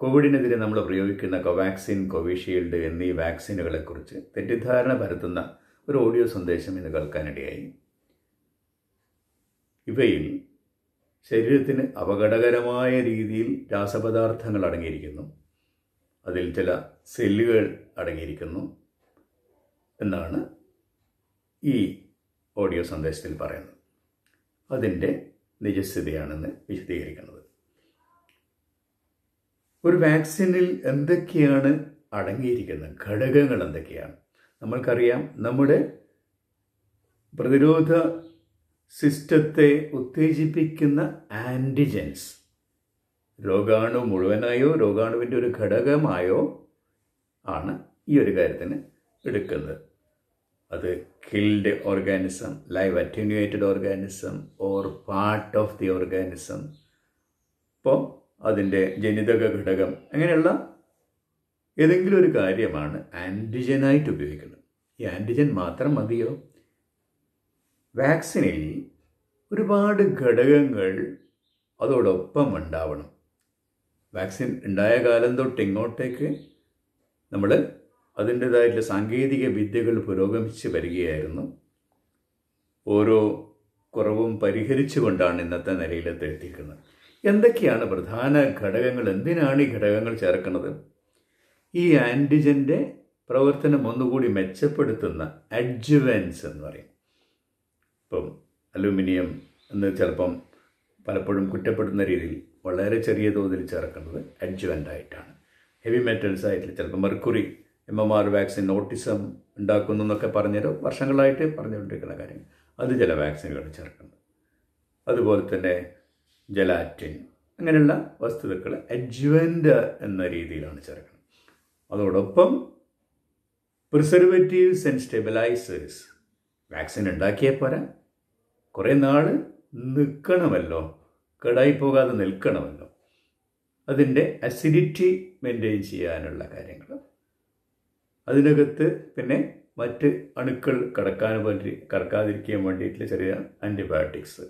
കോവിഡിനെതിരെ നമ്മൾ പ്രയോഗിക്കുന്ന കോവാക്സിൻ കോവിഷീൽഡ് എന്നീ വാക്സിനുകളെക്കുറിച്ച് തെറ്റിദ്ധാരണ പരത്തുന്ന ഒരു ഓഡിയോ സന്ദേശം ഇന്ന് കേൾക്കാനിടയായി ഇവയിൽ ശരീരത്തിന് അപകടകരമായ രീതിയിൽ രാസപദാർത്ഥങ്ങൾ അടങ്ങിയിരിക്കുന്നു അതിൽ ചില സെല്ലുകൾ അടങ്ങിയിരിക്കുന്നു എന്നാണ് ഈ ഓഡിയോ സന്ദേശത്തിൽ പറയുന്നത് അതിൻ്റെ നിജസ്ഥിതിയാണെന്ന് വിശദീകരിക്കുന്നത് ഒരു വാക്സിനിൽ എന്തൊക്കെയാണ് അടങ്ങിയിരിക്കുന്നത് ഘടകങ്ങൾ എന്തൊക്കെയാണ് നമ്മൾക്കറിയാം നമ്മുടെ പ്രതിരോധ സിസ്റ്റത്തെ ഉത്തേജിപ്പിക്കുന്ന ആൻറ്റിജൻസ് രോഗാണു മുഴുവനായോ രോഗാണുവിൻ്റെ ഒരു ഘടകമായോ ആണ് ഈ ഒരു കാര്യത്തിന് എടുക്കുന്നത് അത് killed organism live attenuated organism or part of the organism ഇപ്പോൾ അതിൻ്റെ ജനിതക ഘടകം അങ്ങനെയുള്ള ഏതെങ്കിലും ഒരു കാര്യമാണ് ആൻറ്റിജനായിട്ട് ഉപയോഗിക്കുന്നത് ഈ ആൻറ്റിജൻ മാത്രം മതിയോ വാക്സിനിൽ ഒരുപാട് ഘടകങ്ങൾ അതോടൊപ്പം ഉണ്ടാവണം വാക്സിൻ ഉണ്ടായ കാലം തൊട്ട് ഇങ്ങോട്ടേക്ക് നമ്മൾ അതിൻ്റെതായിട്ടുള്ള സാങ്കേതിക വിദ്യകൾ പുരോഗമിച്ച് വരികയായിരുന്നു ഓരോ കുറവും പരിഹരിച്ചുകൊണ്ടാണ് ഇന്നത്തെ നിലയിലെത്തി എത്തിക്കുന്നത് എന്തൊക്കെയാണ് പ്രധാന ഘടകങ്ങൾ എന്തിനാണ് ഈ ഘടകങ്ങൾ ചേർക്കുന്നത് ഈ ആൻറ്റിജൻ്റെ പ്രവർത്തനം ഒന്നുകൂടി മെച്ചപ്പെടുത്തുന്ന അഡ്ജുവൻസ് എന്ന് പറയും ഇപ്പം അലൂമിനിയം എന്ന് ചിലപ്പം പലപ്പോഴും കുറ്റപ്പെടുന്ന രീതിയിൽ വളരെ ചെറിയ തോതിൽ ചേർക്കുന്നത് അഡ്ജുവൻ്റ് ആയിട്ടാണ് ഹെവി മെറ്റൽസ് ആയിട്ട് ചിലപ്പോൾ mercury M M R vaccine autism ഉണ്ടാക്കുന്നു എന്നൊക്കെ പറഞ്ഞൊരു വർഷങ്ങളായിട്ട് പറഞ്ഞുകൊണ്ടിരിക്കുന്ന കാര്യം അത് ചില വാക്സിനുകൾ ചേർക്കുന്നത് അതുപോലെ തന്നെ ജലാറ്റിൻ അങ്ങനെയുള്ള വസ്തുതകൾ അഡ്ജുവൻ്റ് എന്ന രീതിയിലാണ് ചേർക്കുന്നത് അതോടൊപ്പം പ്രിസർവേറ്റീവ്സ് ആൻഡ് സ്റ്റെബിലൈസേഴ്സ് വാക്സിൻ ഉണ്ടാക്കിയാൽ പോരാ കുറേ നാൾ നിൽക്കണമല്ലോ കേടായി പോകാതെ നിൽക്കണമല്ലോ അതിൻ്റെ അസിഡിറ്റി മെയിൻറ്റെയിൻ ചെയ്യാനുള്ള കാര്യങ്ങൾ അതിനകത്ത് പിന്നെ മറ്റ് അണുക്കൾ കടക്കാൻ വേണ്ടി കടക്കാതിരിക്കാൻ വേണ്ടിയിട്ടുള്ള ചെറിയ ആൻറ്റിബയോട്ടിക്സ്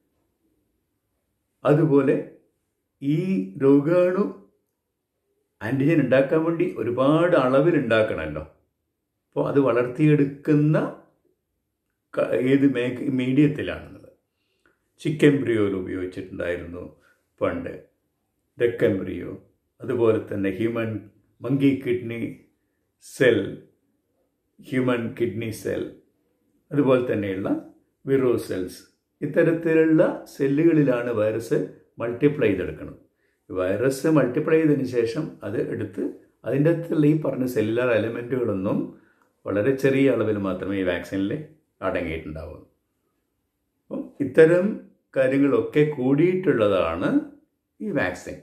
അതുപോലെ ഈ രോഗാണു ആൻറ്റിജൻ ഉണ്ടാക്കാൻ വേണ്ടി ഒരുപാട് അളവിൽ ഉണ്ടാക്കണമല്ലോ അപ്പോൾ അത് വളർത്തിയെടുക്കുന്ന ഏത് മേഖ മീഡിയത്തിലാണെന്നത് ചിക്കൻ ബ്രിയോയിൽ ഉപയോഗിച്ചിട്ടുണ്ടായിരുന്നു പണ്ട് ഡെക്കംബ്രിയോ അതുപോലെ തന്നെ human monkey kidney cell human kidney cell അതുപോലെ തന്നെയുള്ള വിറോ സെൽസ് ഇത്തരത്തിലുള്ള സെല്ലുകളിലാണ് വൈറസ് മൾട്ടിപ്ലൈ ചെയ്തെടുക്കുന്നത് വൈറസ് മൾട്ടിപ്ലൈ ചെയ്തതിന് ശേഷം അത് എടുത്ത് അതിൻ്റെ അകത്തുള്ള ഈ പറഞ്ഞ സെല്ലുലാർ എലമെൻറ്റുകളൊന്നും വളരെ ചെറിയ അളവിൽ മാത്രമേ ഈ വാക്സിനിൽ അടങ്ങിയിട്ടുണ്ടാവൂ അപ്പം ഇത്തരം കാര്യങ്ങളൊക്കെ കൂടിയിട്ടുള്ളതാണ് ഈ വാക്സിൻ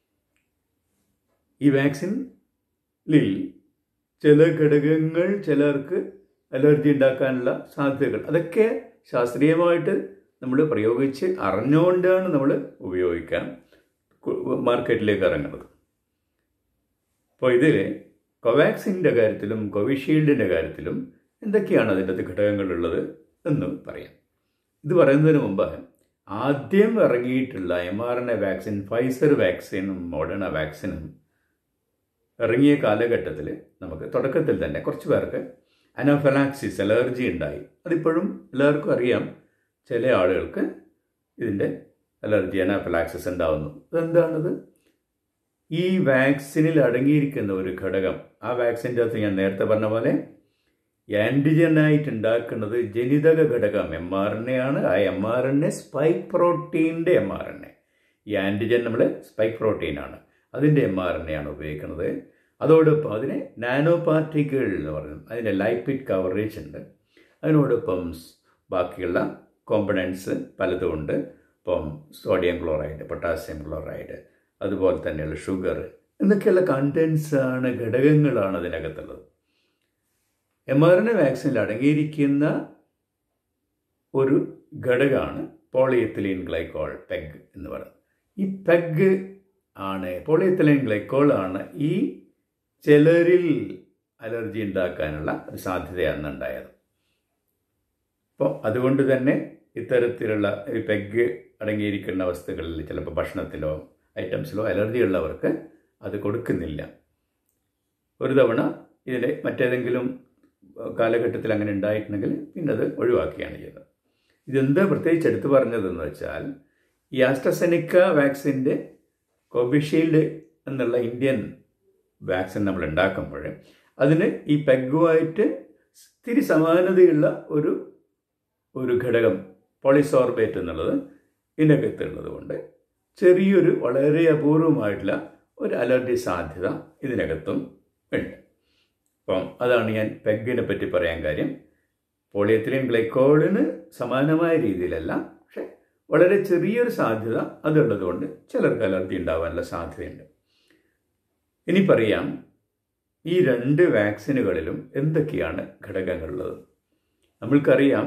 ഈ വാക്സിനിൽ ചില ഘടകങ്ങൾ ചിലർക്ക് അലർജി ഉണ്ടാക്കാനുള്ള സാധ്യതകൾ അതൊക്കെ ശാസ്ത്രീയമായിട്ട് നമ്മൾ പ്രയോഗിച്ച് അറിഞ്ഞുകൊണ്ടാണ് നമ്മൾ ഉപയോഗിക്കാൻ മാർക്കറ്റിലേക്ക് ഇറങ്ങുന്നത് അപ്പോൾ ഇതിൽ കോവാക്സിൻ്റെ കാര്യത്തിലും കോവിഷീൽഡിൻ്റെ കാര്യത്തിലും എന്തൊക്കെയാണ് അതിൻ്റെ അകത്ത് ഘടകങ്ങളുള്ളത് എന്ന് പറയാം ഇത് പറയുന്നതിന് മുമ്പ് ആദ്യം ഇറങ്ങിയിട്ടുള്ള M R N A vaccine Pfizer വാക്സിനും മോഡേണ വാക്സിനും ഇറങ്ങിയ കാലഘട്ടത്തിൽ നമുക്ക് തുടക്കത്തിൽ തന്നെ കുറച്ച് പേർക്ക് അനോഫലാക്സിസ് അലർജി ഉണ്ടായി അതിപ്പോഴും എല്ലാവർക്കും അറിയാം ചില ആളുകൾക്ക് ഇതിൻ്റെ അലർജി അനാഫലാക്സിസ് ഉണ്ടാവുന്നു അതെന്താണത് ഈ വാക്സിനിൽ അടങ്ങിയിരിക്കുന്ന ഒരു ഘടകം ആ വാക്സിൻ്റെ അകത്ത് ഞാൻ നേരത്തെ പറഞ്ഞ പോലെ ആൻറ്റിജനായിട്ട് ഉണ്ടാക്കുന്നത് ജനിതക ഘടകം എം ആർ എൻ എ ആണ് ആ M R N A spike പ്രോട്ടീൻ്റെ എം ആർ എൻ എ ഈ ആൻറ്റിജൻ നമ്മൾ സ്പൈക്ക് പ്രോട്ടീനാണ് അതിൻ്റെ എം ആർ എൻ എ ആണ് ഉപയോഗിക്കുന്നത് അതോടൊപ്പം അതിനെ നാനോ പാർട്ടിക്കിൾ എന്ന് പറയുന്നത് അതിൻ്റെ ലൈപ്പിഡ് കവറേജ് ഉണ്ട് അതിനോടൊപ്പം ബാക്കിയുള്ള കോമ്പണൻസ് പലതും ഉണ്ട് ഇപ്പം സോഡിയം ക്ലോറൈഡ് പൊട്ടാസ്യം ക്ലോറൈഡ് അതുപോലെ തന്നെയുള്ള ഷുഗർ എന്നൊക്കെയുള്ള കണ്ടൻസ് ആണ് ഘടകങ്ങളാണ് അതിനകത്തുള്ളത് എം ആർ എൻ എ വാക്സിനിൽ അടങ്ങിയിരിക്കുന്ന ഒരു ഘടകമാണ് പോളിയെത്തിലീൻ ഗ്ലൈക്കോൾ പെഗ് എന്ന് പറയുന്നത് ഈ പെഗ് ആണ് പോളിയെത്തിലീൻ ഗ്ലൈക്കോൾ ആണ് ഈ ചിലരിൽ അലർജി ഉണ്ടാക്കാനുള്ള ഒരു സാധ്യതയാണ് ഉണ്ടായത് അപ്പോൾ അതുകൊണ്ട് തന്നെ ഇത്തരത്തിലുള്ള ഈ പെഗ് അടങ്ങിയിരിക്കുന്ന വസ്തുക്കളിൽ ചിലപ്പോൾ ഭക്ഷണത്തിലോ ഐറ്റംസിലോ അലർജി ഉള്ളവർക്ക് അത് കൊടുക്കുന്നില്ല ഒരു തവണ ഇതിൻ്റെ മറ്റേതെങ്കിലും കാലഘട്ടത്തിൽ അങ്ങനെ ഉണ്ടായിട്ടുണ്ടെങ്കിൽ പിന്നെ അത് ഒഴിവാക്കുകയാണ് ചെയ്യുന്നത് ഇതെന്താ പ്രത്യേകിച്ച് എടുത്തു പറഞ്ഞതെന്ന് വെച്ചാൽ ഈ ആസ്ട്രസെനിക്ക വാക്സിൻ്റെ കോവിഷീൽഡ് എന്നുള്ള ഇന്ത്യൻ വാക്സിൻ നമ്മൾ ഉണ്ടാക്കുമ്പോൾ അതിന് ഈ പെഗുമായിട്ട് ഇത്തിരി സമാനതയുള്ള ഒരു ഒരു ഘടകം പോളിസോർബേറ്റ് എന്നുള്ളത് ഇതിനകത്തുള്ളത് കൊണ്ട് ചെറിയൊരു വളരെ അപൂർവമായിട്ടുള്ള ഒരു അലർജി സാധ്യത ഇതിനകത്തും ഉണ്ട് അപ്പം അതാണ് ഞാൻ പെഗിനെ പറ്റി പറയാൻ കാര്യം പോളിയത്തിലിൻ ഗ്ലൈക്കോളിന് സമാനമായ രീതിയിലല്ല പക്ഷെ വളരെ ചെറിയൊരു സാധ്യത അതുള്ളത് കൊണ്ട് ചിലർക്ക് അലർജി ഉണ്ടാവാനുള്ള സാധ്യതയുണ്ട് ഇനി പറയാം ഈ രണ്ട് വാക്സിനുകളിലും എന്തൊക്കെയാണ് ഘടകങ്ങളുള്ളത് നമ്മൾക്കറിയാം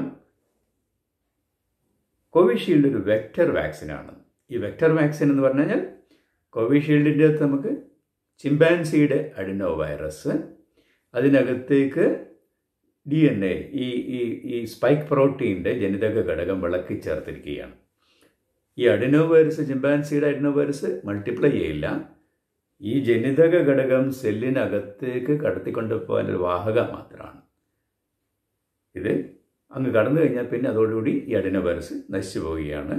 കോവിഷീൽഡ് ഒരു വെക്റ്റർ വാക്സിനാണ് ഈ വെക്റ്റർ വാക്സിൻ എന്ന് പറഞ്ഞു കഴിഞ്ഞാൽ കോവിഷീൽഡിൻ്റെ അകത്ത് നമുക്ക് ചിമ്പാൻസിയുടെ അഡിനോ വൈറസ് അതിനകത്തേക്ക് ഡി എൻ എ ഈ ഈ ഈ സ്പൈക്ക് പ്രോട്ടീൻ്റെ ജനിതക ഘടകം വിളക്കി ചേർത്തിരിക്കുകയാണ് ഈ അഡിനോ വൈറസ് ചിമ്പാൻസിയുടെ അഡിനോ വൈറസ് മൾട്ടിപ്ലൈ ചെയ്യില്ല ഈ ജനിതക ഘടകം സെല്ലിനകത്തേക്ക് കടത്തിക്കൊണ്ട് പോകാൻ ഒരു വാഹക മാത്രമാണ് ഇത് അങ്ങ് കടന്നു കഴിഞ്ഞാൽ പിന്നെ അതോടുകൂടി ഈ അഡിനോ വൈറസ് നശിച്ചു പോവുകയാണ്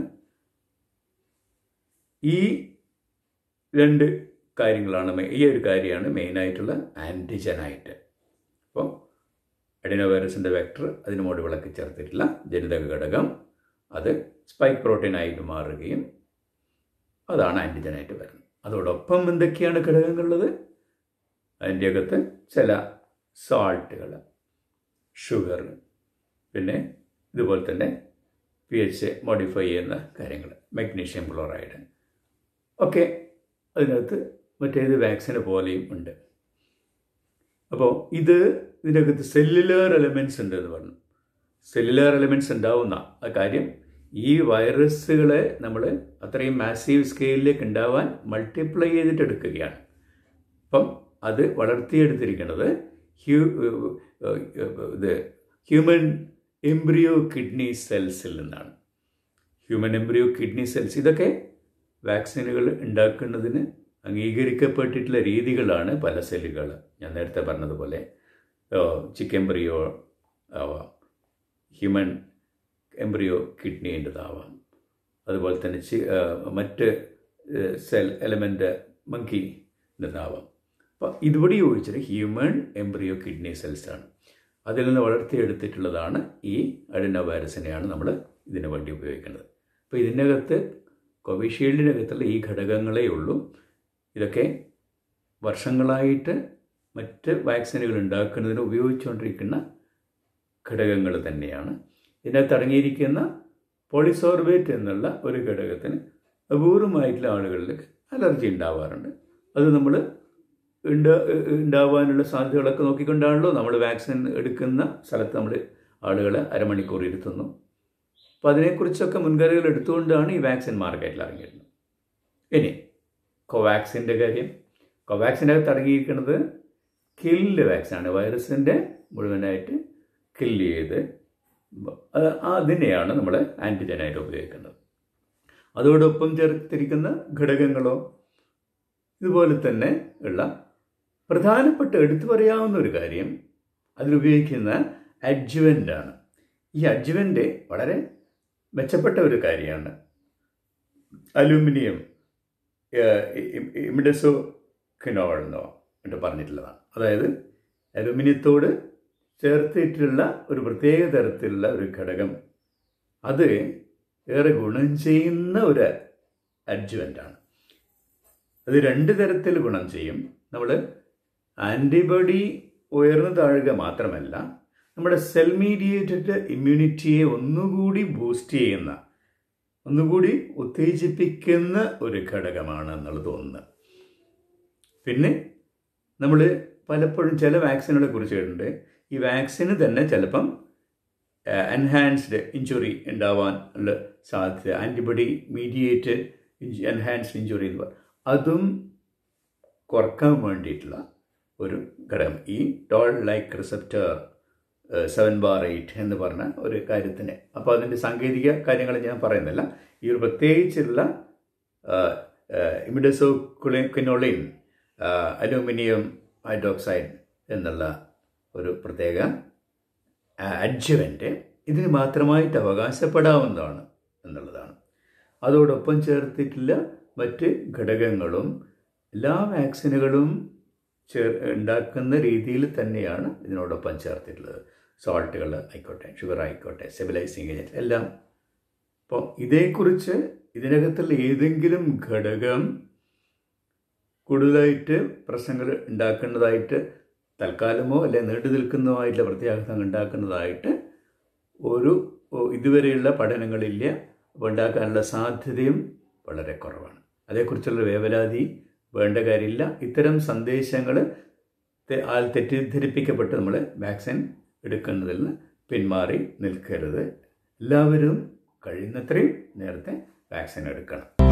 ഈ രണ്ട് കാര്യങ്ങളാണ് ഈ ഒരു കാര്യമാണ് മെയിനായിട്ടുള്ള ആൻറ്റിജനായിട്ട് അപ്പോൾ അഡിനോ വൈറസിൻ്റെ വെക്ടർ അതിന് മോടി വിളക്കി ചേർത്തിട്ടില്ല ജനിതക ഘടകം അത് സ്പൈക്ക് പ്രോട്ടീനായിട്ട് മാറുകയും അതാണ് ആൻറ്റിജനായിട്ട് വരുന്നത് അതോടൊപ്പം എന്തൊക്കെയാണ് ഘടകങ്ങളുള്ളത് അതിൻ്റെ അകത്ത് ചില സാൾട്ടുകൾ ഷുഗർ പിന്നെ ഇതുപോലെ തന്നെ പി എച്ച് മോഡിഫൈ ചെയ്യുന്ന കാര്യങ്ങൾ മഗ്നീഷ്യം ക്ലോറൈഡ് ഒക്കെ അതിനകത്ത് മറ്റേത് വാക്സിന് പോലെയും ഉണ്ട് അപ്പോൾ ഇത് ഇതിനകത്ത് സെല്ലുലാർ എലമെൻറ്റ്സ് ഉണ്ട് എന്ന് പറഞ്ഞു സെല്ലുലാർ എലമെൻറ്റ്സ് ഉണ്ടാവുന്ന ആ കാര്യം ഈ വൈറസുകളെ നമ്മൾ അത്രയും മാസീവ് സ്കെയിലിലേക്ക് ഉണ്ടാവാൻ മൾട്ടിപ്ലൈ ചെയ്തിട്ട് എടുക്കുകയാണ് അപ്പം അത് വളർത്തിയെടുത്തിരിക്കുന്നത് ഹ്യൂ ഇത് ഹ്യൂമൻ എംബ്രിയോ കിഡ്നി സെൽസിൽ നിന്നാണ് ഹ്യൂമൻ എംബ്രിയോ കിഡ്നി സെൽസ് ഇതൊക്കെ വാക്സിനുകൾ ഉണ്ടാക്കുന്നതിന് അംഗീകരിക്കപ്പെട്ടിട്ടുള്ള രീതികളാണ് പല സെല്ലുകൾ ഞാൻ നേരത്തെ പറഞ്ഞതുപോലെ ചിക്കൻ എംബ്രിയോ ആവാം ഹ്യൂമൻ എംബ്രിയോ കിഡ്നിൻ്റെതാവാം അതുപോലെ തന്നെ മറ്റ് സെൽ എലമെൻ്റ് മങ്കിൻ്റെതാവാം അപ്പോൾ ഇതുപടി ചോദിച്ചത് ഹ്യൂമൻ എംബ്രിയോ കിഡ്നി സെൽസാണ് അതിൽ നിന്ന് വളർത്തിയെടുത്തിട്ടുള്ളതാണ് ഈ അഡിനോ വൈറസിനെയാണ് നമ്മൾ ഇതിനു വേണ്ടി ഉപയോഗിക്കുന്നത് അപ്പോൾ ഇതിനകത്ത് കോവിഷീൽഡിനകത്തുള്ള ഈ ഘടകങ്ങളേ ഉള്ളൂ ഇതൊക്കെ വർഷങ്ങളായിട്ട് മറ്റ് വാക്സിനുകൾ ഉണ്ടാക്കുന്നതിന് ഉപയോഗിച്ചുകൊണ്ടിരിക്കുന്ന ഘടകങ്ങൾ തന്നെയാണ് ഇതിനകത്ത് അടങ്ങിയിരിക്കുന്ന പോളിസോർബേറ്റ് എന്നുള്ള ഒരു ഘടകത്തിന് അപൂർവമായിട്ടുള്ള ആളുകളിൽ അലർജി ഉണ്ടാവാറുണ്ട് അത് നമ്മൾ ഉണ്ട ഉണ്ടാവാനുള്ള സാധ്യതകളൊക്കെ നോക്കിക്കൊണ്ടാണല്ലോ നമ്മൾ വാക്സിൻ എടുക്കുന്ന സ്ഥലത്ത് നമ്മൾ ആളുകളെ അരമണിക്കൂർ ഇരുത്തുന്നു അപ്പോൾ അതിനെക്കുറിച്ചൊക്കെ മുൻകരുതൽ എടുത്തുകൊണ്ടാണ് ഈ വാക്സിൻ മാർക്കറ്റിൽ ഇറങ്ങിയിരുന്നത് ഇനി കോവാക്സിൻ്റെ കാര്യം കോവാക്സിൻ്റെ അകത്ത് അടങ്ങിയിരിക്കുന്നത് കില്ല് വാക്സിനാണ് വൈറസിൻ്റെ മുഴുവനായിട്ട് കില്ല് ചെയ്ത് അതിനെയാണ് നമ്മൾ ആൻറ്റിജനായിട്ട് ഉപയോഗിക്കുന്നത് അതോടൊപ്പം ചേർത്തിരിക്കുന്ന ഘടകങ്ങളോ ഇതുപോലെ തന്നെ ഉള്ള പ്രധാനപ്പെട്ട എടുത്തു പറയാവുന്ന ഒരു കാര്യം അതിലുപയോഗിക്കുന്ന അഡ്ജുവൻ്റ് ആണ് ഈ അഡ്ജുവൻ്റ് വളരെ മെച്ചപ്പെട്ട ഒരു കാര്യമാണ് അലൂമിനിയം ഇമിഡസോ കിനോൾ എന്നോ എന്ന് പറഞ്ഞിട്ടുള്ളതാണ് അതായത് അലൂമിനിയത്തോട് ചേർത്തിട്ടുള്ള ഒരു പ്രത്യേക തരത്തിലുള്ള ഒരു ഘടകം അത് ഏറെ ഗുണം ചെയ്യുന്ന ഒരു അഡ്ജുവൻ്റാണ് അത് രണ്ട് തരത്തിൽ ഗുണം ചെയ്യും നമ്മൾ ആൻറ്റിബോഡി ഉയർന്നു താഴുക മാത്രമല്ല നമ്മുടെ സെൽ മീഡിയേറ്റഡ് ഇമ്മ്യൂണിറ്റിയെ ഒന്നുകൂടി ബൂസ്റ്റ് ചെയ്യുന്ന ഒന്നുകൂടി ഉത്തേജിപ്പിക്കുന്ന ഒരു ഘടകമാണ് എന്നുള്ളത് ഒന്ന് പിന്നെ നമ്മൾ പലപ്പോഴും ചില വാക്സിനുകളെ കുറിച്ച് കേട്ടിട്ടുണ്ട് ഈ വാക്സിന് തന്നെ ചിലപ്പം എൻഹാൻസ്ഡ് ഇഞ്ചുറി ഉണ്ടാവാൻ ഉള്ള സാധ്യത ആൻറ്റിബോഡി മീഡിയേറ്റ് എൻഹാൻസ്ഡ് ഇഞ്ചുറി എന്ന് പറയും അതും കുറക്കാൻ വേണ്ടിയിട്ടുള്ള ഒരു ഘടകം ഈ toll like receptor seven bar eight എന്ന് പറഞ്ഞ ഒരു കാര്യത്തിന് അപ്പോൾ അതിൻ്റെ സാങ്കേതിക കാര്യങ്ങൾ ഞാൻ പറയുന്നില്ല ഈ ഒരു പ്രത്യേകിച്ചുള്ള ഇമിഡസോക്കുളിനൊളിൻ അലൂമിനിയം ഹൈഡ്രോക്സൈഡ് എന്നുള്ള ഒരു പ്രത്യേക അഡ്ജുവൻ്റ് ഇതിന് മാത്രമായിട്ട് അവകാശപ്പെടാവുന്നതാണ് എന്നുള്ളതാണ് അതോടൊപ്പം ചേർത്തിട്ടുള്ള മറ്റ് ഘടകങ്ങളും എല്ലാ വാക്സിനുകളും ചേർ ഉണ്ടാക്കുന്ന രീതിയിൽ തന്നെയാണ് ഇതിനോടൊപ്പം ചേർത്തിട്ടുള്ളത് സോൾട്ടുകൾ ആയിക്കോട്ടെ ഷുഗർ ആയിക്കോട്ടെ സ്റ്റെബിലൈസിങ് ഏജൻറ്റ് എല്ലാം അപ്പോൾ ഇതേക്കുറിച്ച് ഇതിനകത്തുള്ള ഏതെങ്കിലും ഘടകം കൂടുതലായിട്ട് പ്രശ്നങ്ങൾ ഉണ്ടാക്കുന്നതായിട്ട് തൽക്കാലമോ അല്ലെ നീണ്ടു നിൽക്കുന്നതുമായിട്ടുള്ള പ്രത്യാഘാതം ഉണ്ടാക്കുന്നതായിട്ട് ഒരു ഇതുവരെയുള്ള പഠനങ്ങളില്ല അപ്പോൾ ഉണ്ടാക്കാനുള്ള സാധ്യതയും വളരെ കുറവാണ് അതേക്കുറിച്ചുള്ള വേവലാതി വേണ്ട കാര്യമില്ല ഇത്തരം സന്ദേശങ്ങൾ ആൾ തെറ്റിദ്ധരിപ്പിക്കപ്പെട്ട് നമ്മൾ വാക്സിൻ എടുക്കുന്നതിൽ നിന്ന് പിന്മാറി നിൽക്കരുത് എല്ലാവരും കഴിയുന്നത്രയും നേരത്തെ വാക്സിൻ എടുക്കണം